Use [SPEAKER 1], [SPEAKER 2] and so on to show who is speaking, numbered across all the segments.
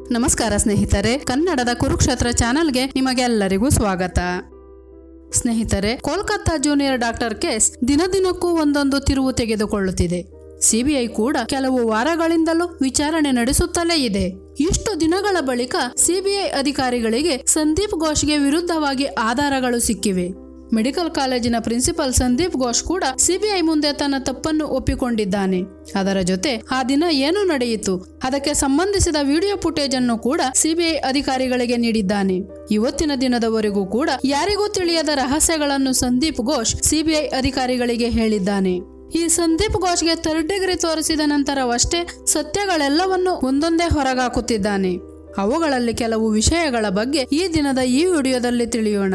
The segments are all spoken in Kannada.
[SPEAKER 1] ನಮಸ್ಕಾರ ಸ್ನೇಹಿತರೆ ಕನ್ನಡದ ಕುರುಕ್ಷೇತ್ರ ಚಾನೆಲ್ಗೆ ನಿಮಗೆಲ್ಲರಿಗೂ ಸ್ವಾಗತ ಸ್ನೇಹಿತರೆ ಕೋಲ್ಕತ್ತಾ ಜೂನಿಯರ್ ಡಾಕ್ಟರ್ ಕೇಸ್ ದಿನದಿನಕ್ಕೂ ಒಂದೊಂದು ತಿರುವು ತೆಗೆದುಕೊಳ್ಳುತ್ತಿದೆ ಸಿಬಿಐ ಕೂಡ ಕೆಲವು ವಾರಗಳಿಂದಲೂ ವಿಚಾರಣೆ ನಡೆಸುತ್ತಲೇ ಇದೆ ಇಷ್ಟು ದಿನಗಳ ಬಳಿಕ ಸಿಬಿಐ ಅಧಿಕಾರಿಗಳಿಗೆ ಸಂದೀಪ್ ಘೋಷ್ಗೆ ವಿರುದ್ಧವಾಗಿ ಆಧಾರಗಳು ಸಿಕ್ಕಿವೆ ಮೆಡಿಕಲ್ ಕಾಲೇಜಿನ ಪ್ರಿನ್ಸಿಪಲ್ ಸಂದೀಪ್ ಘೋಷ್ ಕೂಡ ಸಿಬಿಐ ಮುಂದೆ ತನ್ನ ತಪ್ಪನ್ನು ಒಪ್ಪಿಕೊಂಡಿದ್ದಾನೆ ಅದರ ಜೊತೆ ಆ ದಿನ ಏನು ನಡೆಯಿತು ಅದಕ್ಕೆ ಸಂಬಂಧಿಸಿದ ವಿಡಿಯೋ ಫುಟೇಜ್ ಅನ್ನು ಕೂಡ ಸಿಬಿಐ ಅಧಿಕಾರಿಗಳಿಗೆ ನೀಡಿದ್ದಾನೆ ಇವತ್ತಿನ ದಿನದವರೆಗೂ ಕೂಡ ಯಾರಿಗೂ ತಿಳಿಯದ ರಹಸ್ಯಗಳನ್ನು ಸಂದೀಪ್ ಘೋಷ್ ಸಿಬಿಐ ಅಧಿಕಾರಿಗಳಿಗೆ ಹೇಳಿದ್ದಾನೆ ಈ ಸಂದೀಪ್ ಘೋಷ್ಗೆ ಥರ್ಡ್ ಡಿಗ್ರಿ ತೋರಿಸಿದ ನಂತರವಷ್ಟೇ ಸತ್ಯಗಳೆಲ್ಲವನ್ನು ಒಂದೊಂದೇ ಹೊರಗಾಕುತ್ತಿದ್ದಾನೆ ಅವುಗಳಲ್ಲಿ ಕೆಲವು ವಿಷಯಗಳ ಬಗ್ಗೆ ಈ ದಿನದ ಈ ವಿಡಿಯೋದಲ್ಲಿ ತಿಳಿಯೋಣ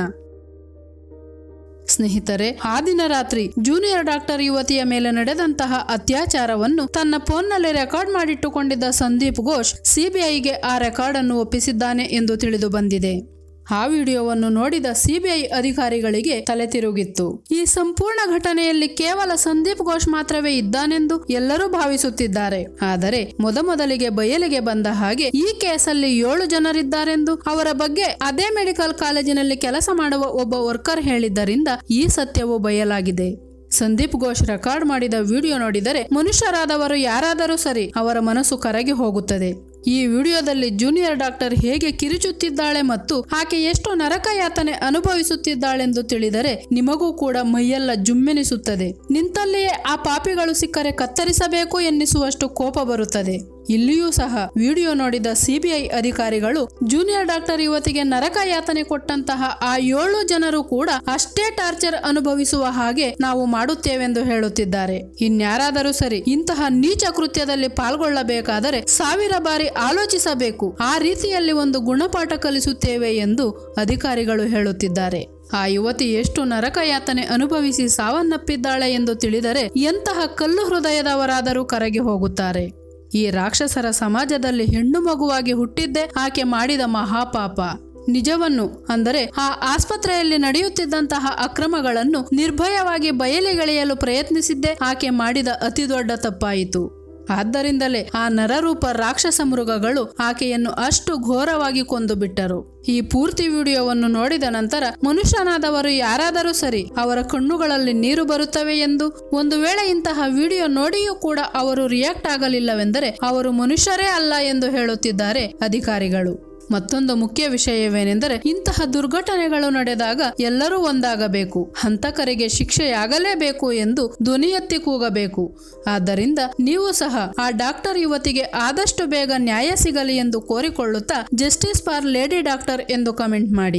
[SPEAKER 1] ಸ್ನೇಹಿತರೆ ಆ ದಿನ ರಾತ್ರಿ ಜೂನಿಯರ್ ಡಾಕ್ಟರ್ ಯುವತಿಯ ಮೇಲೆ ನಡೆದಂತಹ ಅತ್ಯಾಚಾರವನ್ನು ತನ್ನ ಫೋನ್ನಲ್ಲಿ ರೆಕಾರ್ಡ್ ಮಾಡಿಟ್ಟುಕೊಂಡಿದ್ದ ಸಂದೀಪ್ ಘೋಷ್ ಸಿಬಿಐಗೆ ಆ ರೆಕಾರ್ಡ್ ಅನ್ನು ಒಪ್ಪಿಸಿದ್ದಾನೆ ಎಂದು ತಿಳಿದು ಬಂದಿದೆ ಆ ವಿಡಿಯೋವನ್ನು ನೋಡಿದ ಸಿಬಿಐ ಅಧಿಕಾರಿಗಳಿಗೆ ತಲೆ ತಿರುಗಿತ್ತು ಈ ಸಂಪೂರ್ಣ ಘಟನೆಯಲ್ಲಿ ಕೇವಲ ಸಂದೀಪ್ ಘೋಷ್ ಮಾತ್ರವೇ ಇದ್ದಾನೆಂದು ಎಲ್ಲರೂ ಭಾವಿಸುತ್ತಿದ್ದಾರೆ ಆದರೆ ಮೊದಮೊದಲಿಗೆ ಬಯಲಿಗೆ ಬಂದ ಹಾಗೆ ಈ ಕೇಸಲ್ಲಿ ಏಳು ಜನರಿದ್ದಾರೆಂದು ಅವರ ಬಗ್ಗೆ ಅದೇ ಮೆಡಿಕಲ್ ಕಾಲೇಜಿನಲ್ಲಿ ಕೆಲಸ ಮಾಡುವ ಒಬ್ಬ ವರ್ಕರ್ ಹೇಳಿದ್ದರಿಂದ ಈ ಸತ್ಯವು ಬಯಲಾಗಿದೆ ಸಂದೀಪ್ ಘೋಷ್ ರೆಕಾರ್ಡ್ ಮಾಡಿದ ವಿಡಿಯೋ ನೋಡಿದರೆ ಮನುಷ್ಯರಾದವರು ಯಾರಾದರೂ ಸರಿ ಅವರ ಮನಸ್ಸು ಕರಗಿ ಹೋಗುತ್ತದೆ ಈ ವಿಡಿಯೋದಲ್ಲಿ ಜೂನಿಯರ್ ಡಾಕ್ಟರ್ ಹೇಗೆ ಕಿರುಚುತ್ತಿದ್ದಾಳೆ ಮತ್ತು ಆಕೆ ಎಷ್ಟು ನರಕ ಯಾತನೆ ಅನುಭವಿಸುತ್ತಿದ್ದಾಳೆಂದು ತಿಳಿದರೆ ನಿಮಗೂ ಕೂಡ ಮೈಯೆಲ್ಲ ಜುಮ್ಮೆನಿಸುತ್ತದೆ ನಿಂತಲ್ಲಿಯೇ ಆ ಪಾಪಿಗಳು ಸಿಕ್ಕರೆ ಕತ್ತರಿಸಬೇಕು ಎನ್ನಿಸುವಷ್ಟು ಕೋಪ ಬರುತ್ತದೆ ಇಲ್ಲಿಯೂ ಸಹ ವಿಡಿಯೋ ನೋಡಿದ ಸಿಬಿಐ ಅಧಿಕಾರಿಗಳು ಜೂನಿಯರ್ ಡಾಕ್ಟರ್ ಯುವತಿಗೆ ನರಕ ಯಾತನೆ ಕೊಟ್ಟಂತಹ ಆ ಏಳು ಜನರು ಕೂಡ ಅಷ್ಟೇ ಟಾರ್ಚರ್ ಅನುಭವಿಸುವ ಹಾಗೆ ನಾವು ಮಾಡುತ್ತೇವೆಂದು ಹೇಳುತ್ತಿದ್ದಾರೆ ಇನ್ಯಾರಾದರೂ ಸರಿ ಇಂತಹ ನೀಚ ಕೃತ್ಯದಲ್ಲಿ ಪಾಲ್ಗೊಳ್ಳಬೇಕಾದರೆ ಸಾವಿರ ಬಾರಿ ಆಲೋಚಿಸಬೇಕು ಆ ರೀತಿಯಲ್ಲಿ ಒಂದು ಗುಣಪಾಠ ಕಲಿಸುತ್ತೇವೆ ಎಂದು ಅಧಿಕಾರಿಗಳು ಹೇಳುತ್ತಿದ್ದಾರೆ ಆ ಯುವತಿ ಎಷ್ಟು ನರಕ ಯಾತನೆ ಅನುಭವಿಸಿ ಸಾವನ್ನಪ್ಪಿದ್ದಾಳೆ ಎಂದು ತಿಳಿದರೆ ಎಂತಹ ಕಲ್ಲು ಹೃದಯದವರಾದರೂ ಕರಗಿ ಹೋಗುತ್ತಾರೆ ಈ ರಾಕ್ಷಸರ ಸಮಾಜದಲ್ಲಿ ಹೆಣ್ಣು ಮಗುವಾಗಿ ಹುಟ್ಟಿದ್ದೇ ಆಕೆ ಮಾಡಿದ ಮಹಾಪಾಪ ನಿಜವನ್ನು ಅಂದರೆ ಆ ಆಸ್ಪತ್ರೆಯಲ್ಲಿ ನಡೆಯುತ್ತಿದ್ದಂತಹ ಅಕ್ರಮಗಳನ್ನು ನಿರ್ಭಯವಾಗಿ ಬಯಲಿಗೆಳೆಯಲು ಪ್ರಯತ್ನಿಸಿದ್ದೇ ಆಕೆ ಮಾಡಿದ ಅತಿದೊಡ್ಡ ತಪ್ಪಾಯಿತು ಆದ್ದರಿಂದಲೇ ಆ ನರರೂಪ ರಾಕ್ಷಸ ಮೃಗಗಳು ಆಕೆಯನ್ನು ಅಷ್ಟು ಘೋರವಾಗಿ ಕೊಂದು ಬಿಟ್ಟರು ಈ ಪೂರ್ತಿ ವಿಡಿಯೋವನ್ನು ನೋಡಿದ ನಂತರ ಮನುಷ್ಯನಾದವರು ಯಾರಾದರೂ ಸರಿ ಅವರ ಕಣ್ಣುಗಳಲ್ಲಿ ನೀರು ಬರುತ್ತವೆ ಎಂದು ಒಂದು ವೇಳೆ ಇಂತಹ ವಿಡಿಯೋ ನೋಡಿಯೂ ಕೂಡ ಅವರು ರಿಯಾಕ್ಟ್ ಆಗಲಿಲ್ಲವೆಂದರೆ ಅವರು ಮನುಷ್ಯರೇ ಅಲ್ಲ ಎಂದು ಹೇಳುತ್ತಿದ್ದಾರೆ ಅಧಿಕಾರಿಗಳು ಮತ್ತೊಂದು ಮುಖ್ಯ ವಿಷಯವೇನೆಂದರೆ ಇಂತಹ ದುರ್ಘಟನೆಗಳು ನಡೆದಾಗ ಎಲ್ಲರೂ ಒಂದಾಗಬೇಕು ಹಂತಕರಿಗೆ ಶಿಕ್ಷೆಯಾಗಲೇಬೇಕು ಎಂದು ಧ್ವನಿ ಎತ್ತಿ ಕೂಗಬೇಕು ಆದ್ದರಿಂದ ನೀವು ಸಹ ಆ ಡಾಕ್ಟರ್ ಯುವತಿಗೆ ಆದಷ್ಟು ಬೇಗ ನ್ಯಾಯ ಸಿಗಲಿ ಎಂದು ಕೋರಿಕೊಳ್ಳುತ್ತಾ ಜಸ್ಟಿಸ್ ಫಾರ್ ಲೇಡಿ ಡಾಕ್ಟರ್ ಎಂದು ಕಮೆಂಟ್ ಮಾಡಿ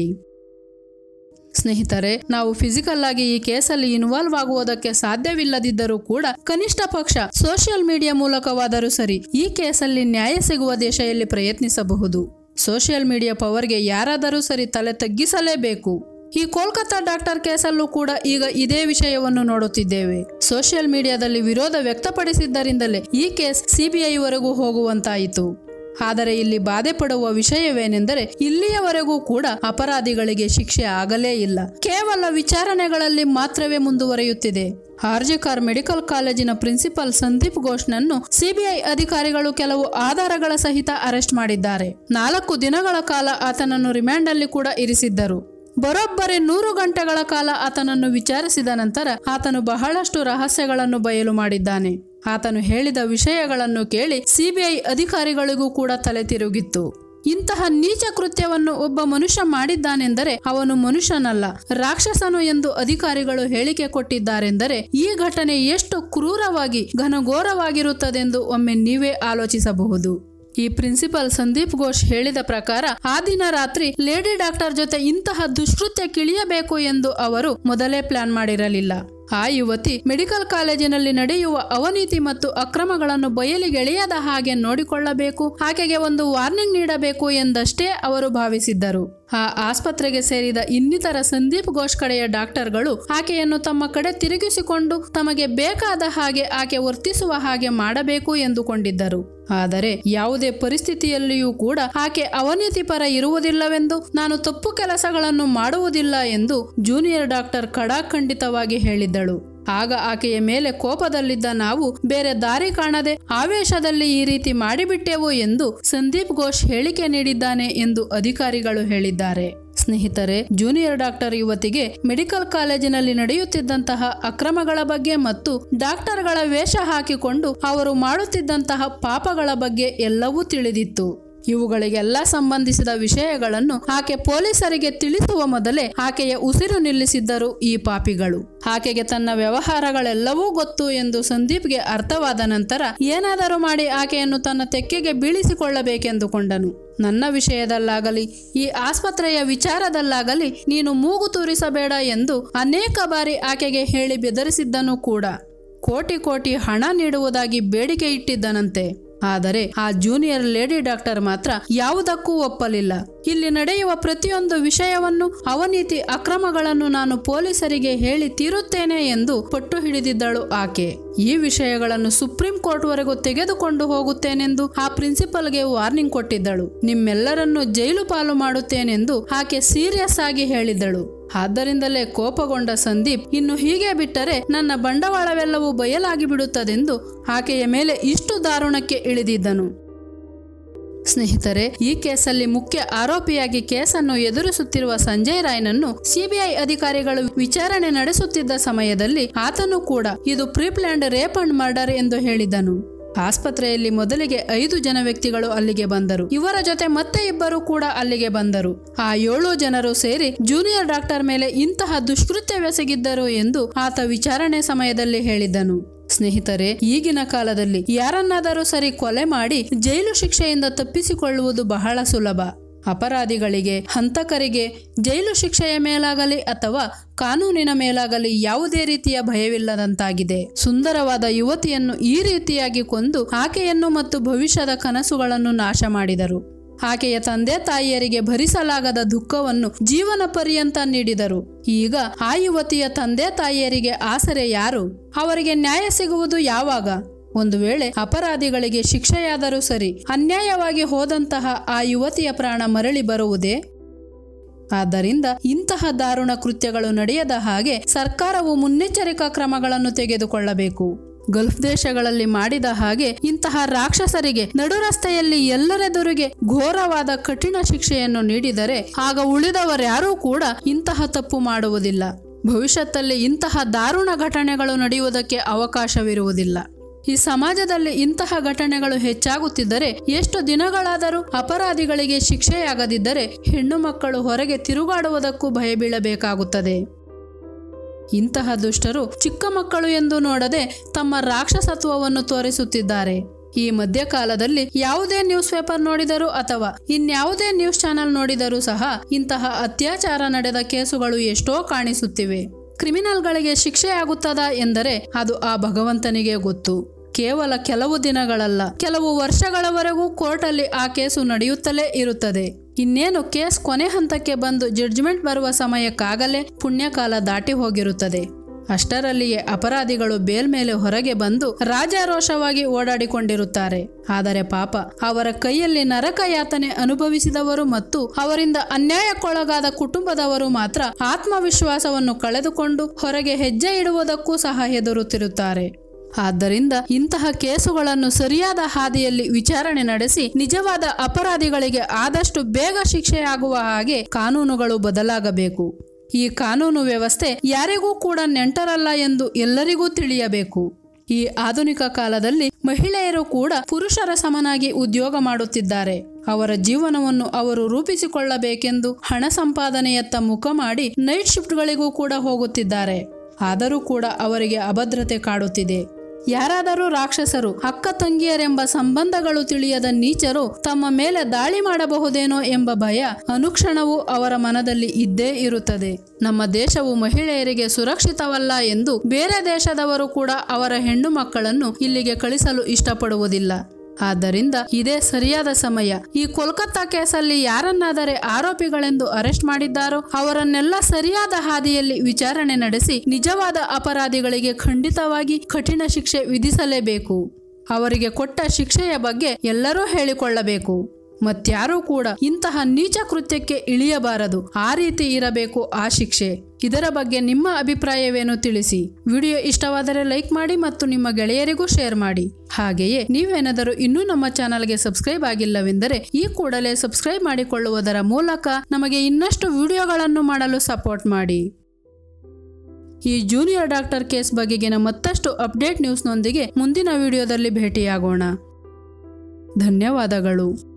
[SPEAKER 1] ಸ್ನೇಹಿತರೆ ನಾವು ಫಿಸಿಕಲ್ ಆಗಿ ಈ ಕೇಸಲ್ಲಿ ಇನ್ವಾಲ್ವ್ ಆಗುವುದಕ್ಕೆ ಸಾಧ್ಯವಿಲ್ಲದಿದ್ದರೂ ಕೂಡ ಕನಿಷ್ಠ ಪಕ್ಷ ಸೋಷಿಯಲ್ ಮೀಡಿಯಾ ಮೂಲಕವಾದರೂ ಸರಿ ಈ ಕೇಸಲ್ಲಿ ನ್ಯಾಯ ಸಿಗುವ ದಿಶೆಯಲ್ಲಿ ಪ್ರಯತ್ನಿಸಬಹುದು ಸೋಷಿಯಲ್ ಮೀಡಿಯಾ ಪವರ್ಗೆ ಯಾರಾದರೂ ಸರಿ ತಲೆ ತಗ್ಗಿಸಲೇಬೇಕು ಈ ಕೋಲ್ಕತ್ತಾ ಡಾಕ್ಟರ್ ಕೇಸಲ್ಲೂ ಕೂಡ ಈಗ ಇದೇ ವಿಷಯವನ್ನು ನೋಡುತ್ತಿದ್ದೇವೆ ಸೋಷಿಯಲ್ ಮೀಡಿಯಾದಲ್ಲಿ ವಿರೋಧ ವ್ಯಕ್ತಪಡಿಸಿದ್ದರಿಂದಲೇ ಈ ಕೇಸ್ ಸಿಬಿಐವರೆಗೂ ಹೋಗುವಂತಾಯಿತು ಆದರೆ ಇಲ್ಲಿ ಬಾಧೆ ಪಡುವ ವಿಷಯವೇನೆಂದರೆ ಇಲ್ಲಿಯವರೆಗೂ ಕೂಡ ಅಪರಾಧಿಗಳಿಗೆ ಶಿಕ್ಷೆ ಆಗಲೇ ಇಲ್ಲ ಕೇವಲ ವಿಚಾರಣೆಗಳಲ್ಲಿ ಮಾತ್ರವೇ ಮುಂದುವರಿಯುತ್ತಿದೆ ಆರ್ಜಿಕಾರ್ ಮೆಡಿಕಲ್ ಕಾಲೇಜಿನ ಪ್ರಿನ್ಸಿಪಲ್ ಸಂದೀಪ್ ಘೋಷ್ನನ್ನು ಸಿಬಿಐ ಅಧಿಕಾರಿಗಳು ಕೆಲವು ಆಧಾರಗಳ ಸಹಿತ ಅರೆಸ್ಟ್ ಮಾಡಿದ್ದಾರೆ ನಾಲ್ಕು ದಿನಗಳ ಕಾಲ ಆತನನ್ನು ರಿಮಾಂಡ್ ಅಲ್ಲಿ ಕೂಡ ಇರಿಸಿದ್ದರು ಬರೋಬ್ಬರಿ ನೂರು ಗಂಟೆಗಳ ಕಾಲ ಆತನನ್ನು ವಿಚಾರಿಸಿದ ನಂತರ ಆತನು ಬಹಳಷ್ಟು ರಹಸ್ಯಗಳನ್ನು ಬಯಲು ಮಾಡಿದ್ದಾನೆ ಆತನು ಹೇಳಿದ ವಿಷಯಗಳನ್ನು ಕೇಳಿ ಸಿಬಿಐ ಅಧಿಕಾರಿಗಳಿಗೂ ಕೂಡ ತಲೆ ತಿರುಗಿತ್ತು ಇಂತಹ ನೀಚ ಕೃತ್ಯವನ್ನು ಒಬ್ಬ ಮನುಷ್ಯ ಮಾಡಿದ್ದಾನೆಂದರೆ ಅವನು ಮನುಷ್ಯನಲ್ಲ ರಾಕ್ಷಸನು ಎಂದು ಅಧಿಕಾರಿಗಳು ಹೇಳಿಕೆ ಕೊಟ್ಟಿದ್ದಾರೆಂದರೆ ಈ ಘಟನೆ ಎಷ್ಟು ಕ್ರೂರವಾಗಿ ಘನಘೋರವಾಗಿರುತ್ತದೆಂದು ಒಮ್ಮೆ ನೀವೇ ಆಲೋಚಿಸಬಹುದು ಈ ಪ್ರಿನ್ಸಿಪಲ್ ಸಂದೀಪ್ ಘೋಷ್ ಹೇಳಿದ ಪ್ರಕಾರ ಆ ದಿನ ರಾತ್ರಿ ಲೇಡಿ ಡಾಕ್ಟರ್ ಜೊತೆ ಇಂತಹ ದುಷ್ಕೃತ್ಯ ಕಿಳಿಯಬೇಕು ಎಂದು ಅವರು ಮೊದಲೇ ಪ್ಲಾನ್ ಮಾಡಿರಲಿಲ್ಲ ಆ ಯುವತಿ ಮೆಡಿಕಲ್ ಕಾಲೇಜಿನಲ್ಲಿ ನಡೆಯುವ ಅವನೀತಿ ಮತ್ತು ಅಕ್ರಮಗಳನ್ನು ಬಯಲಿಗೆಳೆಯದ ಹಾಗೆ ನೋಡಿಕೊಳ್ಳಬೇಕು ಆಕೆಗೆ ಒಂದು ವಾರ್ನಿಂಗ್ ನೀಡಬೇಕು ಎಂದಷ್ಟೇ ಅವರು ಭಾವಿಸಿದ್ದರು ಆ ಆಸ್ಪತ್ರೆಗೆ ಸೇರಿದ ಇನ್ನಿತರ ಸಂದೀಪ್ ಘೋಷ್ ಕಡೆಯ ಡಾಕ್ಟರ್ಗಳು ಆಕೆಯನ್ನು ತಮ್ಮ ಕಡೆ ತಿರುಗಿಸಿಕೊಂಡು ತಮಗೆ ಬೇಕಾದ ಹಾಗೆ ಆಕೆ ವರ್ತಿಸುವ ಹಾಗೆ ಮಾಡಬೇಕು ಎಂದುಕೊಂಡಿದ್ದರು ಆದರೆ ಯಾವುದೇ ಪರಿಸ್ಥಿತಿಯಲ್ಲಿಯೂ ಕೂಡ ಆಕೆ ಅವನತಿ ಪರ ಇರುವುದಿಲ್ಲವೆಂದು ನಾನು ತಪ್ಪು ಕೆಲಸಗಳನ್ನು ಮಾಡುವುದಿಲ್ಲ ಎಂದು ಜೂನಿಯರ್ ಡಾಕ್ಟರ್ ಖಡಾಖಂಡಿತವಾಗಿ ಹೇಳಿದ್ದಳು ಆಗ ಆಕೆಯ ಮೇಲೆ ಕೋಪದಲ್ಲಿದ್ದ ನಾವು ಬೇರೆ ದಾರಿ ಕಾಣದೆ ಆವೇಶದಲ್ಲಿ ಈ ರೀತಿ ಮಾಡಿಬಿಟ್ಟೆವು ಎಂದು ಸಂದೀಪ್ ಘೋಷ್ ಹೇಳಿಕೆ ನೀಡಿದ್ದಾನೆ ಎಂದು ಅಧಿಕಾರಿಗಳು ಹೇಳಿದ್ದಾರೆ ಸ್ನೇಹಿತರೆ ಜೂನಿಯರ್ ಡಾಕ್ಟರ್ ಯುವತಿಗೆ ಮೆಡಿಕಲ್ ಕಾಲೇಜಿನಲ್ಲಿ ನಡೆಯುತ್ತಿದ್ದಂತಹ ಅಕ್ರಮಗಳ ಬಗ್ಗೆ ಮತ್ತು ಡಾಕ್ಟರ್ಗಳ ವೇಷ ಹಾಕಿಕೊಂಡು ಅವರು ಮಾಡುತ್ತಿದ್ದಂತಹ ಪಾಪಗಳ ಬಗ್ಗೆ ಎಲ್ಲವೂ ತಿಳಿದಿತ್ತು ಇವುಗಳಿಗೆಲ್ಲ ಸಂಬಂಧಿಸಿದ ವಿಷಯಗಳನ್ನು ಆಕೆ ಪೊಲೀಸರಿಗೆ ತಿಳಿಸುವ ಮೊದಲೇ ಆಕೆಯ ಉಸಿರು ನಿಲ್ಲಿಸಿದ್ದರು ಈ ಪಾಪಿಗಳು ಆಕೆಗೆ ತನ್ನ ವ್ಯವಹಾರಗಳೆಲ್ಲವೂ ಗೊತ್ತು ಎಂದು ಸಂದೀಪ್ಗೆ ಅರ್ಥವಾದ ನಂತರ ಏನಾದರೂ ಮಾಡಿ ಆಕೆಯನ್ನು ತನ್ನ ತೆಕ್ಕೆಗೆ ಬೀಳಿಸಿಕೊಳ್ಳಬೇಕೆಂದುಕೊಂಡನು ನನ್ನ ವಿಷಯದಲ್ಲಾಗಲಿ ಈ ಆಸ್ಪತ್ರೆಯ ವಿಚಾರದಲ್ಲಾಗಲಿ ನೀನು ಮೂಗು ತೂರಿಸಬೇಡ ಎಂದು ಅನೇಕ ಬಾರಿ ಆಕೆಗೆ ಹೇಳಿ ಬೆದರಿಸಿದ್ದನು ಕೂಡ ಕೋಟಿ ಕೋಟಿ ಹಣ ನೀಡುವುದಾಗಿ ಬೇಡಿಕೆ ಇಟ್ಟಿದ್ದನಂತೆ ಆದರೆ ಆ ಜೂನಿಯರ್ ಲೇಡಿ ಡಾಕ್ಟರ್ ಮಾತ್ರ ಯಾವುದಕ್ಕೂ ಒಪ್ಪಲಿಲ್ಲ ಇಲ್ಲಿ ನಡೆಯುವ ಪ್ರತಿಯೊಂದು ವಿಷಯವನ್ನು ಅವನೀತಿ ಅಕ್ರಮಗಳನ್ನು ನಾನು ಪೊಲೀಸರಿಗೆ ಹೇಳಿ ತೀರುತ್ತೇನೆ ಎಂದು ಪಟ್ಟು ಹಿಡಿದಿದ್ದಳು ಆಕೆ ಈ ವಿಷಯಗಳನ್ನು ಸುಪ್ರೀಂ ಕೋರ್ಟ್ವರೆಗೂ ತೆಗೆದುಕೊಂಡು ಹೋಗುತ್ತೇನೆಂದು ಆ ಪ್ರಿನ್ಸಿಪಲ್ಗೆ ವಾರ್ನಿಂಗ್ ಕೊಟ್ಟಿದ್ದಳು ನಿಮ್ಮೆಲ್ಲರನ್ನು ಜೈಲು ಪಾಲು ಮಾಡುತ್ತೇನೆಂದು ಆಕೆ ಸೀರಿಯಸ್ ಆಗಿ ಹೇಳಿದ್ದಳು ಆದ್ದರಿಂದಲೇ ಕೋಪಗೊಂಡ ಸಂದೀಪ್ ಇನ್ನು ಹೀಗೆ ಬಿಟ್ಟರೆ ನನ್ನ ಬಂಡವಾಳವೆಲ್ಲವೂ ಬಯಲಾಗಿ ಬಿಡುತ್ತದೆಂದು ಆಕೆಯ ಮೇಲೆ ಇಷ್ಟು ದಾರುಣಕ್ಕೆ ಇಳಿದಿದ್ದನು ಸ್ನೇಹಿತರೆ ಈ ಕೇಸಲ್ಲಿ ಮುಖ್ಯ ಆರೋಪಿಯಾಗಿ ಕೇಸನ್ನು ಎದುರಿಸುತ್ತಿರುವ ಸಂಜಯ್ ರಾಯ್ನನ್ನು ಸಿಬಿಐ ಅಧಿಕಾರಿಗಳು ವಿಚಾರಣೆ ನಡೆಸುತ್ತಿದ್ದ ಸಮಯದಲ್ಲಿ ಆತನು ಕೂಡ ಇದು ಪ್ರೀಪ್ಲ್ಯಾಂಡ್ ರೇಪ್ ಅಂಡ್ ಮರ್ಡರ್ ಎಂದು ಹೇಳಿದ್ದನು ಆಸ್ಪತ್ರೆಯಲ್ಲಿ ಮೊದಲಿಗೆ ಐದು ಜನ ವ್ಯಕ್ತಿಗಳು ಅಲ್ಲಿಗೆ ಬಂದರು ಇವರ ಜೊತೆ ಮತ್ತೆ ಇಬ್ಬರು ಕೂಡ ಅಲ್ಲಿಗೆ ಬಂದರು ಆ ಏಳು ಜನರು ಸೇರಿ ಜೂನಿಯರ್ ಡಾಕ್ಟರ್ ಮೇಲೆ ಇಂತಹ ದುಷ್ಕೃತ್ಯವೆಸಗಿದ್ದರು ಎಂದು ಆತ ವಿಚಾರಣೆ ಸಮಯದಲ್ಲಿ ಹೇಳಿದ್ದನು ಸ್ನೇಹಿತರೆ ಈಗಿನ ಕಾಲದಲ್ಲಿ ಯಾರನ್ನಾದರೂ ಸರಿ ಕೊಲೆ ಮಾಡಿ ಜೈಲು ಶಿಕ್ಷೆಯಿಂದ ತಪ್ಪಿಸಿಕೊಳ್ಳುವುದು ಬಹಳ ಸುಲಭ ಅಪರಾಧಿಗಳಿಗೆ ಹಂತಕರಿಗೆ ಜೈಲು ಶಿಕ್ಷೆಯ ಮೇಲಾಗಲಿ ಅಥವಾ ಕಾನೂನಿನ ಮೇಲಾಗಲಿ ಯಾವುದೇ ರೀತಿಯ ಭಯವಿಲ್ಲದಂತಾಗಿದೆ ಸುಂದರವಾದ ಯುವತಿಯನ್ನು ಈ ರೀತಿಯಾಗಿ ಕೊಂದು ಆಕೆಯನ್ನು ಮತ್ತು ಭವಿಷ್ಯದ ಕನಸುಗಳನ್ನು ನಾಶ ಮಾಡಿದರು ಆಕೆಯ ತಂದೆ ತಾಯಿಯರಿಗೆ ಭರಿಸಲಾಗದ ದುಃಖವನ್ನು ಜೀವನ ಪರ್ಯಂತ ನೀಡಿದರು ಈಗ ಆ ಯುವತಿಯ ತಂದೆ ತಾಯಿಯರಿಗೆ ಆಸರೆ ಯಾರು ಅವರಿಗೆ ನ್ಯಾಯ ಸಿಗುವುದು ಯಾವಾಗ ಒಂದು ವೇಳೆ ಅಪರಾಧಿಗಳಿಗೆ ಶಿಕ್ಷೆಯಾದರೂ ಸರಿ ಅನ್ಯಾಯವಾಗಿ ಹೋದಂತಹ ಆ ಯುವತಿಯ ಪ್ರಾಣ ಮರಳಿ ಬರುವುದೇ ಆದ್ದರಿಂದ ಇಂತಹ ದಾರುಣ ಕೃತ್ಯಗಳು ನಡೆಯದ ಹಾಗೆ ಸರ್ಕಾರವು ಮುನ್ನೆಚ್ಚರಿಕಾ ಕ್ರಮಗಳನ್ನು ತೆಗೆದುಕೊಳ್ಳಬೇಕು ಗಲ್ಫ್ ದೇಶಗಳಲ್ಲಿ ಮಾಡಿದ ಹಾಗೆ ಇಂತಹ ರಾಕ್ಷಸರಿಗೆ ನಡುರಸ್ತೆಯಲ್ಲಿ ಎಲ್ಲರೆದುರಿಗೆ ಘೋರವಾದ ಕಠಿಣ ಶಿಕ್ಷೆಯನ್ನು ನೀಡಿದರೆ ಆಗ ಉಳಿದವರ್ಯಾರೂ ಕೂಡ ಇಂತಹ ತಪ್ಪು ಮಾಡುವುದಿಲ್ಲ ಭವಿಷ್ಯತ್ತಲ್ಲಿ ಇಂತಹ ದಾರುಣ ಘಟನೆಗಳು ನಡೆಯುವುದಕ್ಕೆ ಅವಕಾಶವಿರುವುದಿಲ್ಲ ಈ ಸಮಾಜದಲ್ಲಿ ಇಂತಹ ಘಟನೆಗಳು ಹೆಚ್ಚಾಗುತ್ತಿದ್ದರೆ ಎಷ್ಟು ದಿನಗಳಾದರೂ ಅಪರಾಧಿಗಳಿಗೆ ಶಿಕ್ಷೆಯಾಗದಿದ್ದರೆ ಹೆಣ್ಣು ಮಕ್ಕಳು ಹೊರಗೆ ತಿರುಗಾಡುವುದಕ್ಕೂ ಭಯಬೀಳಬೇಕಾಗುತ್ತದೆ ಇಂತಹ ದುಷ್ಟರು ಚಿಕ್ಕ ಮಕ್ಕಳು ಎಂದು ನೋಡದೆ ತಮ್ಮ ರಾಕ್ಷಸತ್ವವನ್ನು ತೋರಿಸುತ್ತಿದ್ದಾರೆ ಈ ಮಧ್ಯಕಾಲದಲ್ಲಿ ಯಾವುದೇ ನ್ಯೂಸ್ ಪೇಪರ್ ನೋಡಿದರೂ ಅಥವಾ ಇನ್ಯಾವುದೇ ನ್ಯೂಸ್ ಚಾನೆಲ್ ನೋಡಿದರೂ ಸಹ ಇಂತಹ ಅತ್ಯಾಚಾರ ನಡೆದ ಕೇಸುಗಳು ಎಷ್ಟೋ ಕಾಣಿಸುತ್ತಿವೆ ಕ್ರಿಮಿನಲ್ಗಳಿಗೆ ಶಿಕ್ಷೆಯಾಗುತ್ತದಾ ಎಂದರೆ ಅದು ಆ ಭಗವಂತನಿಗೆ ಗೊತ್ತು ಕೇವಲ ಕೆಲವು ದಿನಗಳಲ್ಲ ಕೆಲವು ವರ್ಷಗಳವರೆಗೂ ಕೋರ್ಟಲ್ಲಿ ಆ ಕೇಸು ನಡೆಯುತ್ತಲೇ ಇರುತ್ತದೆ ಇನ್ನೇನು ಕೇಸ್ ಕೊನೆ ಹಂತಕ್ಕೆ ಬಂದು ಜಡ್ಜ್ಮೆಂಟ್ ಬರುವ ಸಮಯಕ್ಕಾಗಲೇ ಪುಣ್ಯಕಾಲ ದಾಟಿ ಹೋಗಿರುತ್ತದೆ ಅಷ್ಟರಲ್ಲಿಯೇ ಅಪರಾಧಿಗಳು ಬೇಲ್ ಮೇಲೆ ಹೊರಗೆ ಬಂದು ರಾಜಾರೋಷವಾಗಿ ಓಡಾಡಿಕೊಂಡಿರುತ್ತಾರೆ ಆದರೆ ಪಾಪ ಅವರ ಕೈಯಲ್ಲಿ ನರಕ ಯಾತನೆ ಅನುಭವಿಸಿದವರು ಮತ್ತು ಅವರಿಂದ ಅನ್ಯಾಯಕ್ಕೊಳಗಾದ ಕುಟುಂಬದವರು ಮಾತ್ರ ಆತ್ಮವಿಶ್ವಾಸವನ್ನು ಕಳೆದುಕೊಂಡು ಹೊರಗೆ ಹೆಜ್ಜೆ ಇಡುವುದಕ್ಕೂ ಸಹ ಹೆದರುತ್ತಿರುತ್ತಾರೆ ಆದ್ದರಿಂದ ಇಂತಹ ಕೇಸುಗಳನ್ನು ಸರಿಯಾದ ಹಾದಿಯಲ್ಲಿ ವಿಚಾರಣೆ ನಡೆಸಿ ನಿಜವಾದ ಅಪರಾಧಿಗಳಿಗೆ ಆದಷ್ಟು ಬೇಗ ಶಿಕ್ಷೆಯಾಗುವ ಹಾಗೆ ಕಾನೂನುಗಳು ಬದಲಾಗಬೇಕು ಈ ಕಾನೂನು ವ್ಯವಸ್ಥೆ ಯಾರಿಗೂ ಕೂಡ ನೆಂಟರಲ್ಲ ಎಂದು ಎಲ್ಲರಿಗೂ ತಿಳಿಯಬೇಕು ಈ ಆಧುನಿಕ ಕಾಲದಲ್ಲಿ ಮಹಿಳೆಯರು ಕೂಡ ಪುರುಷರ ಸಮನಾಗಿ ಉದ್ಯೋಗ ಮಾಡುತ್ತಿದ್ದಾರೆ ಅವರ ಜೀವನವನ್ನು ಅವರು ರೂಪಿಸಿಕೊಳ್ಳಬೇಕೆಂದು ಹಣ ಸಂಪಾದನೆಯತ್ತ ಮುಖ ಮಾಡಿ ನೈಟ್ ಶಿಫ್ಟ್ಗಳಿಗೂ ಕೂಡ ಹೋಗುತ್ತಿದ್ದಾರೆ ಆದರೂ ಕೂಡ ಅವರಿಗೆ ಅಭದ್ರತೆ ಕಾಡುತ್ತಿದೆ ಯಾರಾದರೂ ರಾಕ್ಷಸರು ಅಕ್ಕ ತಂಗಿಯರೆಂಬ ಸಂಬಂಧಗಳು ತಿಳಿಯದ ನೀಚರು ತಮ್ಮ ಮೇಲೆ ದಾಳಿ ಮಾಡಬಹುದೇನೋ ಎಂಬ ಭಯ ಅನುಕ್ಷಣವೂ ಅವರ ಮನದಲ್ಲಿ ಇದ್ದೇ ಇರುತ್ತದೆ ನಮ್ಮ ದೇಶವು ಮಹಿಳೆಯರಿಗೆ ಸುರಕ್ಷಿತವಲ್ಲ ಎಂದು ಬೇರೆ ದೇಶದವರು ಕೂಡ ಅವರ ಹೆಣ್ಣು ಮಕ್ಕಳನ್ನು ಇಲ್ಲಿಗೆ ಕಳಿಸಲು ಇಷ್ಟಪಡುವುದಿಲ್ಲ ಆದ್ದರಿಂದ ಇದೇ ಸರಿಯಾದ ಸಮಯ ಈ ಕೋಲ್ಕತ್ತಾ ಕೇಸಲ್ಲಿ ಯಾರನ್ನಾದರೆ ಆರೋಪಿಗಳೆಂದು ಅರೆಸ್ಟ್ ಮಾಡಿದ್ದಾರೋ ಅವರನ್ನೆಲ್ಲ ಸರಿಯಾದ ಹಾದಿಯಲ್ಲಿ ವಿಚಾರಣೆ ನಡೆಸಿ ನಿಜವಾದ ಅಪರಾಧಿಗಳಿಗೆ ಖಂಡಿತವಾಗಿ ಕಠಿಣ ಶಿಕ್ಷೆ ವಿಧಿಸಲೇಬೇಕು ಅವರಿಗೆ ಕೊಟ್ಟ ಶಿಕ್ಷೆಯ ಬಗ್ಗೆ ಎಲ್ಲರೂ ಹೇಳಿಕೊಳ್ಳಬೇಕು ಮತ್ಯಾರೂ ಕೂಡ ಇಂತಹ ನೀಚ ಕೃತ್ಯಕ್ಕೆ ಇಳಿಯಬಾರದು ಆ ರೀತಿ ಇರಬೇಕು ಆ ಶಿಕ್ಷೆ ಇದರ ಬಗ್ಗೆ ನಿಮ್ಮ ಅಭಿಪ್ರಾಯವೇನು ತಿಳಿಸಿ ವಿಡಿಯೋ ಇಷ್ಟವಾದರೆ ಲೈಕ್ ಮಾಡಿ ಮತ್ತು ನಿಮ್ಮ ಗೆಳೆಯರಿಗೂ ಶೇರ್ ಮಾಡಿ ಹಾಗೆಯೇ ನೀವೇನಾದರೂ ಇನ್ನೂ ನಮ್ಮ ಚಾನಲ್ಗೆ ಸಬ್ಸ್ಕ್ರೈಬ್ ಆಗಿಲ್ಲವೆಂದರೆ ಈ ಕೂಡಲೇ ಸಬ್ಸ್ಕ್ರೈಬ್ ಮಾಡಿಕೊಳ್ಳುವುದರ ಮೂಲಕ ನಮಗೆ ಇನ್ನಷ್ಟು ವಿಡಿಯೋಗಳನ್ನು ಮಾಡಲು ಸಪೋರ್ಟ್ ಮಾಡಿ ಈ ಜೂನಿಯರ್ ಡಾಕ್ಟರ್ ಕೇಸ್ ಬಗೆಗಿನ ಮತ್ತಷ್ಟು ಅಪ್ಡೇಟ್ ನ್ಯೂಸ್ನೊಂದಿಗೆ ಮುಂದಿನ ವಿಡಿಯೋದಲ್ಲಿ ಭೇಟಿಯಾಗೋಣ ಧನ್ಯವಾದಗಳು